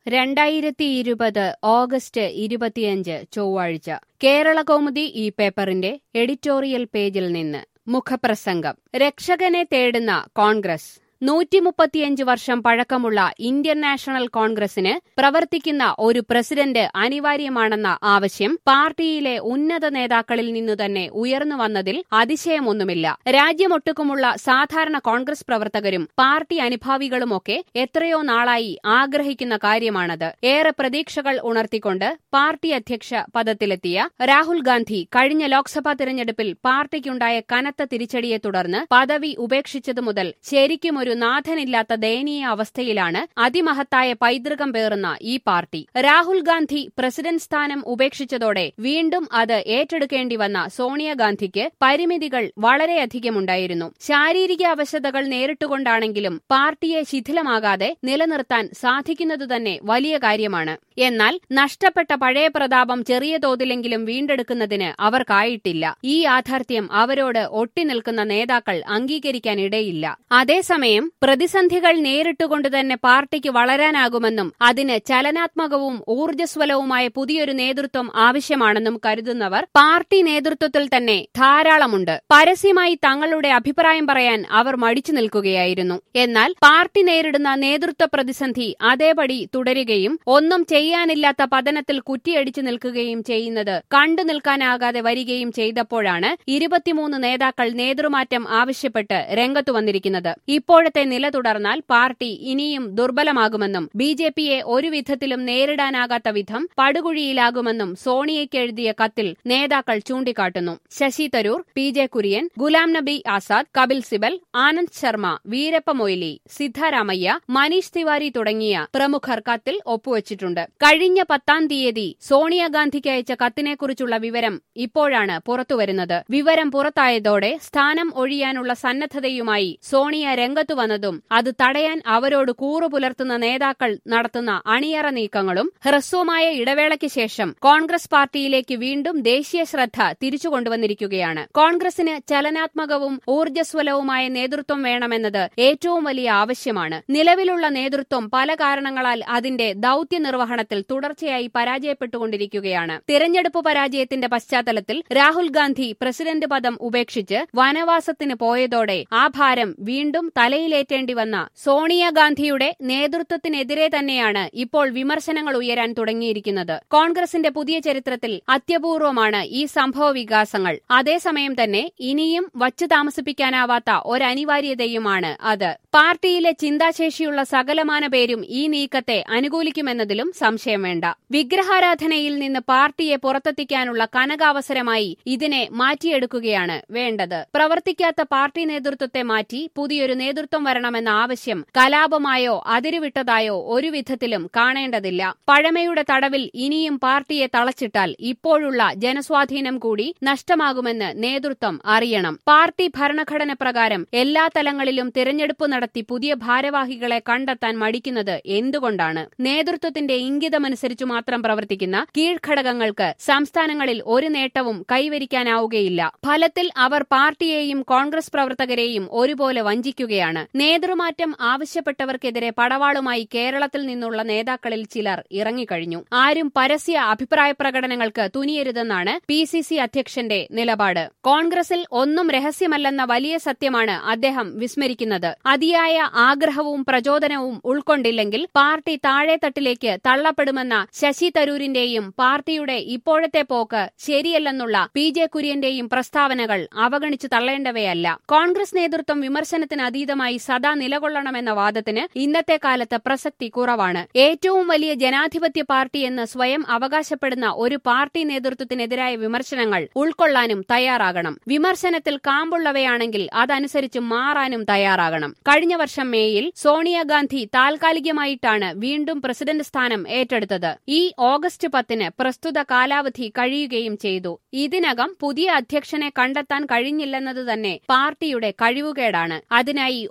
രണ്ടായിരത്തി ഇരുപത് ഓഗസ്റ്റ് ഇരുപത്തിയഞ്ച് ചൊവ്വാഴ്ച കേരള കൗമുദി ഈ പേപ്പറിന്റെ എഡിറ്റോറിയൽ പേജിൽ നിന്ന് മുഖപ്രസംഗം രക്ഷകനെ തേടുന്ന കോൺഗ്രസ് നൂറ്റിമുപ്പത്തിയഞ്ച് വർഷം പഴക്കമുള്ള ഇന്ത്യൻ നാഷണൽ കോൺഗ്രസിന് പ്രവർത്തിക്കുന്ന ഒരു പ്രസിഡന്റ് അനിവാര്യമാണെന്ന ആവശ്യം പാർട്ടിയിലെ ഉന്നത നേതാക്കളിൽ നിന്നു തന്നെ ഉയർന്നു വന്നതിൽ അതിശയമൊന്നുമില്ല രാജ്യമൊട്ടുക്കുമുള്ള സാധാരണ കോൺഗ്രസ് പ്രവർത്തകരും പാർട്ടി അനുഭാവികളുമൊക്കെ എത്രയോ നാളായി ആഗ്രഹിക്കുന്ന കാര്യമാണത് ഏറെ പ്രതീക്ഷകൾ ഉണർത്തിക്കൊണ്ട് പാർട്ടി അധ്യക്ഷ പദത്തിലെത്തിയ രാഹുൽ ഗാന്ധി കഴിഞ്ഞ ലോക്സഭാ തിരഞ്ഞെടുപ്പിൽ പാർട്ടിക്കുണ്ടായ കനത്ത തിരിച്ചടിയെ തുടർന്ന് പദവി ഉപേക്ഷിച്ചതു മുതൽ ശരിക്കും ഒരു നാഥനില്ലാത്ത ദയനീയ അവസ്ഥയിലാണ് അതിമഹത്തായ പൈതൃകം പേറുന്ന ഈ പാർട്ടി രാഹുൽ ഗാന്ധി പ്രസിഡന്റ് സ്ഥാനം ഉപേക്ഷിച്ചതോടെ വീണ്ടും അത് ഏറ്റെടുക്കേണ്ടി വന്ന സോണിയാഗാന്ധിക്ക് പരിമിതികൾ വളരെയധികമുണ്ടായിരുന്നു ശാരീരിക അവശതകൾ നേരിട്ടുകൊണ്ടാണെങ്കിലും പാർട്ടിയെ ശിഥിലമാകാതെ നിലനിർത്താൻ സാധിക്കുന്നതു തന്നെ വലിയ കാര്യമാണ് എന്നാൽ നഷ്ടപ്പെട്ട പഴയ പ്രതാപം ചെറിയ തോതിലെങ്കിലും വീണ്ടെടുക്കുന്നതിന് അവർക്കായിട്ടില്ല ഈ യാഥാർത്ഥ്യം അവരോട് ഒട്ടിനിൽക്കുന്ന നേതാക്കൾ അംഗീകരിക്കാനിടയില്ല അതേസമയം പ്രതിസന്ധികൾ നേരിട്ടുകൊണ്ട് തന്നെ പാർട്ടിക്ക് വളരാനാകുമെന്നും അതിന് ചലനാത്മകവും ഊർജ്ജസ്വലവുമായ പുതിയൊരു നേതൃത്വം ആവശ്യമാണെന്നും കരുതുന്നവർ പാർട്ടി നേതൃത്വത്തിൽ തന്നെ ധാരാളമുണ്ട് പരസ്യമായി തങ്ങളുടെ അഭിപ്രായം പറയാൻ അവർ മടിച്ചു നിൽക്കുകയായിരുന്നു എന്നാൽ പാർട്ടി നേരിടുന്ന നേതൃത്വ പ്രതിസന്ധി അതേപടി തുടരുകയും ഒന്നും ചെയ്യാനില്ലാത്ത പതനത്തിൽ കുറ്റിയടിച്ചു നിൽക്കുകയും ചെയ്യുന്നത് കണ്ടു നിൽക്കാനാകാതെ വരികയും ചെയ്തപ്പോഴാണ് ഇരുപത്തിമൂന്ന് നേതാക്കൾ നേതൃമാറ്റം ആവശ്യപ്പെട്ട് രംഗത്തു വന്നിരിക്കുന്നത് ഇപ്പോഴത്തെ നില തുടർന്നാൽ പാർട്ടി ഇനിയും ദുർബലമാകുമെന്നും ബി ജെ പിയെ ഒരു വിധത്തിലും നേരിടാനാകാത്ത വിധം പടുകുഴിയിലാകുമെന്നും സോണിയയ്ക്ക് എഴുതിയ കത്തിൽ നേതാക്കൾ ചൂണ്ടിക്കാട്ടുന്നു ശശി തരൂർ പി ജെ കുര്യൻ ഗുലാം നബി ആസാദ് കപിൽ സിബൽ ആനന്ദ് ശർമ്മ വീരപ്പ മൊയ്ലി സിദ്ധാരാമയ്യ മനീഷ് തിവാരി തുടങ്ങിയ പ്രമുഖർ കത്തിൽ ഒപ്പുവച്ചിട്ടുണ്ട് കഴിഞ്ഞ പത്താം തീയതി സോണിയാഗാന്ധിക്ക് അയച്ച കത്തിനെക്കുറിച്ചുള്ള വിവരം ഇപ്പോഴാണ് പുറത്തുവരുന്നത് വിവരം പുറത്തായതോടെ സ്ഥാനം ഒഴിയാനുള്ള സന്നദ്ധതയുമായി സോണിയ രംഗത്തു വന്നതും അത് തടയാൻ അവരോട് കൂറു പുലർത്തുന്ന നേതാക്കൾ നടത്തുന്ന അണിയറ നീക്കങ്ങളും ഹ്രസ്വമായ ഇടവേളയ്ക്ക് ശേഷം കോൺഗ്രസ് പാർട്ടിയിലേക്ക് വീണ്ടും ദേശീയ ശ്രദ്ധ തിരിച്ചുകൊണ്ടുവന്നിരിക്കുകയാണ് കോൺഗ്രസിന് ചലനാത്മകവും ഊർജ്ജസ്വലവുമായ നേതൃത്വം വേണമെന്നത് ഏറ്റവും വലിയ ആവശ്യമാണ് നിലവിലുള്ള നേതൃത്വം പല കാരണങ്ങളാൽ അതിന്റെ ദൌത്യ നിർവഹണത്തിൽ തുടർച്ചയായി പരാജയപ്പെട്ടുകൊണ്ടിരിക്കുകയാണ് തിരഞ്ഞെടുപ്പ് പരാജയത്തിന്റെ പശ്ചാത്തലത്തിൽ രാഹുൽ ഗാന്ധി പ്രസിഡന്റ് പദം ഉപേക്ഷിച്ച് വനവാസത്തിന് പോയതോടെ ആ ഭാരം വീണ്ടും തലയിലേറ്റേണ്ടി വന്ന സോണിയാഗാന്ധിയുടെ നേതൃത്വത്തിനെതിരെ തന്നെയാണ് ഇപ്പോൾ വിമർശനങ്ങൾ ഉയരാൻ തുടങ്ങിയിരിക്കുന്നത് കോൺഗ്രസിന്റെ പുതിയ ചരിത്രത്തിൽ അത്യപൂർവമാണ് ഈ സംഭവ വികാസങ്ങൾ അതേസമയം തന്നെ ഇനിയും വച്ചു താമസിപ്പിക്കാനാവാത്ത ഒരനിവാര്യതയുമാണ് അത് പാർട്ടിയിലെ ചിന്താശേഷിയുള്ള സകലമാന പേരും ഈ നീക്കത്തെ അനുകൂലിക്കുമെന്നതിലും സംശയം വേണ്ട വിഗ്രഹാരാധനയിൽ നിന്ന് പാർട്ടിയെ പുറത്തെത്തിക്കാനുള്ള കനകാവസരമായി ഇതിനെ മാറ്റിയെടുക്കുകയാണ് വേണ്ടത് പ്രവർത്തിക്കാത്ത പാർട്ടി നേതൃത്വത്തെ മാറ്റി പുതിയൊരു നേതൃത്വം വരണമെന്ന ആവശ്യം കലാപമായോ അതിരുവിട്ടതായോ ഒരു വിധത്തിലും കാണേണ്ടതില്ല പഴമയുടെ തടവിൽ ഇനിയും പാർട്ടിയെ തളച്ചിട്ടാൽ ഇപ്പോഴുള്ള ജനസ്വാധീനം കൂടി നഷ്ടമാകുമെന്ന് നേതൃത്വം അറിയണം പാർട്ടി ഭരണഘടന പ്രകാരം എല്ലാ തലങ്ങളിലും തിരഞ്ഞെടുപ്പ് നടത്തി പുതിയ ഭാരവാഹികളെ കണ്ടെത്താൻ മടിക്കുന്നത് എന്തുകൊണ്ടാണ് നേതൃത്വത്തിന്റെ ഇംഗിതമനുസരിച്ചു മാത്രം പ്രവർത്തിക്കുന്ന കീഴ്ഘടകങ്ങൾക്ക് സംസ്ഥാനങ്ങളിൽ ഒരു നേട്ടവും കൈവരിക്കാനാവുകയില്ല ഫലത്തിൽ അവർ പാർട്ടിയെയും കോൺഗ്രസ് പ്രവർത്തകരെയും ഒരുപോലെ വഞ്ചിക്കുകയാണ് നേതൃമാറ്റം ആവശ്യപ്പെട്ടവർക്കെതിരെ പടവാളുമായി കേരളത്തിൽ നിന്നുള്ള നേതാക്കളിൽ ചിലർ ഇറങ്ങിക്കഴിഞ്ഞു ആരും പരസ്യ അഭിപ്രായ പ്രകടനങ്ങൾക്ക് തുനിയരുതെന്നാണ് പി സി സി അധ്യക്ഷന്റെ നിലപാട് കോൺഗ്രസിൽ ഒന്നും രഹസ്യമല്ലെന്ന വലിയ സത്യമാണ് അദ്ദേഹം വിസ്മരിക്കുന്നത് അതിയായ ആഗ്രഹവും പ്രചോദനവും ഉൾക്കൊണ്ടില്ലെങ്കിൽ പാർട്ടി താഴെത്തട്ടിലേക്ക് തള്ളപ്പെടുമെന്ന ശശി തരൂരിന്റെയും പാർട്ടിയുടെ ഇപ്പോഴത്തെ പോക്ക് ശരിയല്ലെന്നുള്ള പി ജെ കുര്യന്റെയും പ്രസ്താവനകൾ അവഗണിച്ചു തള്ളേണ്ടവയല്ല കോൺഗ്രസ് നേതൃത്വം വിമർശനത്തിന് അതീതമായി സദാ നിലകൊള്ളണമെന്ന വാദത്തിന് ഇന്നത്തെ കാലത്ത് പ്രസക്തി കുറവാണ് ഏറ്റവും വലിയ ജനാധിപത്യ പാർട്ടി എന്ന് സ്വയം അവകാശപ്പെടുന്ന ഒരു പാർട്ടി നേതൃത്വത്തിനെതിരായ വിമർശനങ്ങൾ ഉൾക്കൊള്ളാനും തയ്യാറാകണം വിമർശനത്തിൽ കാമ്പുള്ളവയാണെങ്കിൽ അതനുസരിച്ച് മാറാനും തയ്യാറാകണം കഴിഞ്ഞ വർഷം മേയിൽ സോണിയാഗാന്ധി താൽക്കാലികമായിട്ടാണ് വീണ്ടും പ്രസിഡന്റ് സ്ഥാനം ഏറ്റെടുത്തത് ഈ ഓഗസ്റ്റ് പത്തിന് പ്രസ്തുത കാലാവധി കഴിയുകയും ചെയ്തു ഇതിനകം പുതിയ അധ്യക്ഷനെ കണ്ടെത്താൻ കഴിഞ്ഞില്ലെന്നത് തന്നെ പാർട്ടിയുടെ കഴിവുകേടാണ് അതിനായി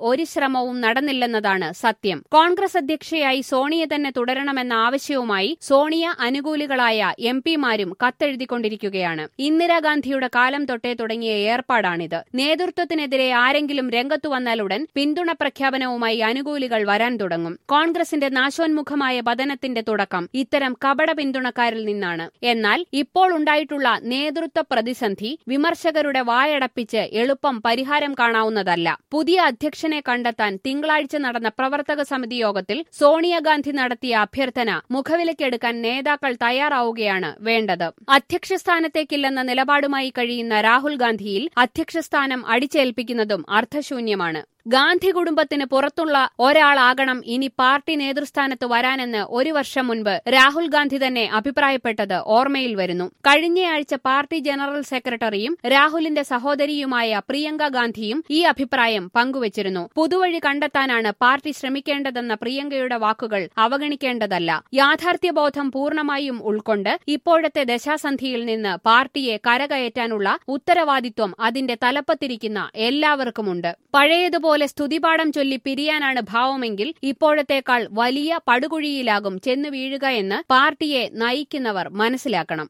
ഒരു ശ്രമവും നടന്നില്ലെന്നതാണ് സത്യം കോൺഗ്രസ് അധ്യക്ഷയായി സോണിയ തന്നെ തുടരണമെന്ന ആവശ്യവുമായി സോണിയ അനുകൂലികളായ എം പിമാരും കത്തെഴുതിക്കൊണ്ടിരിക്കുകയാണ് ഇന്ദിരാഗാന്ധിയുടെ കാലം തൊട്ടേ തുടങ്ങിയ ഏർപ്പാടാണിത് നേതൃത്വത്തിനെതിരെ ആരെങ്കിലും രംഗത്തു വന്നാലുടൻ പിന്തുണ പ്രഖ്യാപനവുമായി അനുകൂലികൾ വരാൻ തുടങ്ങും കോൺഗ്രസിന്റെ നാശോന്മുഖമായ പതനത്തിന്റെ തുടക്കം ഇത്തരം കപട പിന്തുണക്കാരിൽ നിന്നാണ് എന്നാൽ ഇപ്പോൾ ഉണ്ടായിട്ടുള്ള നേതൃത്വ പ്രതിസന്ധി വിമർശകരുടെ വായടപ്പിച്ച് എളുപ്പം പരിഹാരം കാണാവുന്നതല്ല പുതിയ അധ്യക്ഷനെ കണ്ടെത്താൻ തിങ്കളാഴ്ച നടന്ന പ്രവർത്തക സമിതി യോഗത്തിൽ സോണിയാഗാന്ധി നടത്തിയ അഭ്യർത്ഥന മുഖവിലക്കെടുക്കാൻ നേതാക്കൾ തയ്യാറാവുകയാണ് വേണ്ടത് അധ്യക്ഷ സ്ഥാനത്തേക്കില്ലെന്ന നിലപാടുമായി കഴിയുന്ന രാഹുൽ ഗാന്ധിയിൽ അധ്യക്ഷസ്ഥാനം അടിച്ചേൽപ്പിക്കുന്നതും അർത്ഥശൂന്യമാണ് ഗാന്ധി കുടുംബത്തിന് പുറത്തുള്ള ഒരാളാകണം ഇനി പാർട്ടി നേതൃസ്ഥാനത്ത് വരാനെന്ന് ഒരു വർഷം മുൻപ് രാഹുൽ ഗാന്ധി തന്നെ അഭിപ്രായപ്പെട്ടത് ഓർമ്മയിൽ വരുന്നു കഴിഞ്ഞയാഴ്ച പാർട്ടി ജനറൽ സെക്രട്ടറിയും രാഹുലിന്റെ സഹോദരിയുമായ പ്രിയങ്ക ഗാന്ധിയും ഈ അഭിപ്രായം പങ്കുവച്ചിരുന്നു പുതുവഴി കണ്ടെത്താനാണ് പാർട്ടി ശ്രമിക്കേണ്ടതെന്ന പ്രിയങ്കയുടെ വാക്കുകൾ അവഗണിക്കേണ്ടതല്ല യാഥാർത്ഥ്യബോധം പൂർണ്ണമായും ഉൾക്കൊണ്ട് ഇപ്പോഴത്തെ ദശാസന്ധിയിൽ നിന്ന് പാർട്ടിയെ കരകയറ്റാനുള്ള ഉത്തരവാദിത്വം അതിന്റെ തലപ്പത്തിരിക്കുന്ന എല്ലാവർക്കുമുണ്ട് പഴയതുപോലെ പോലെ സ്തുതിപാഠം ചൊല്ലി പിരിയാനാണ് ഭാവമെങ്കിൽ ഇപ്പോഴത്തേക്കാൾ വലിയ പടുകുഴിയിലാകും ചെന്നു വീഴുക എന്ന് പാർട്ടിയെ നയിക്കുന്നവർ മനസ്സിലാക്കണം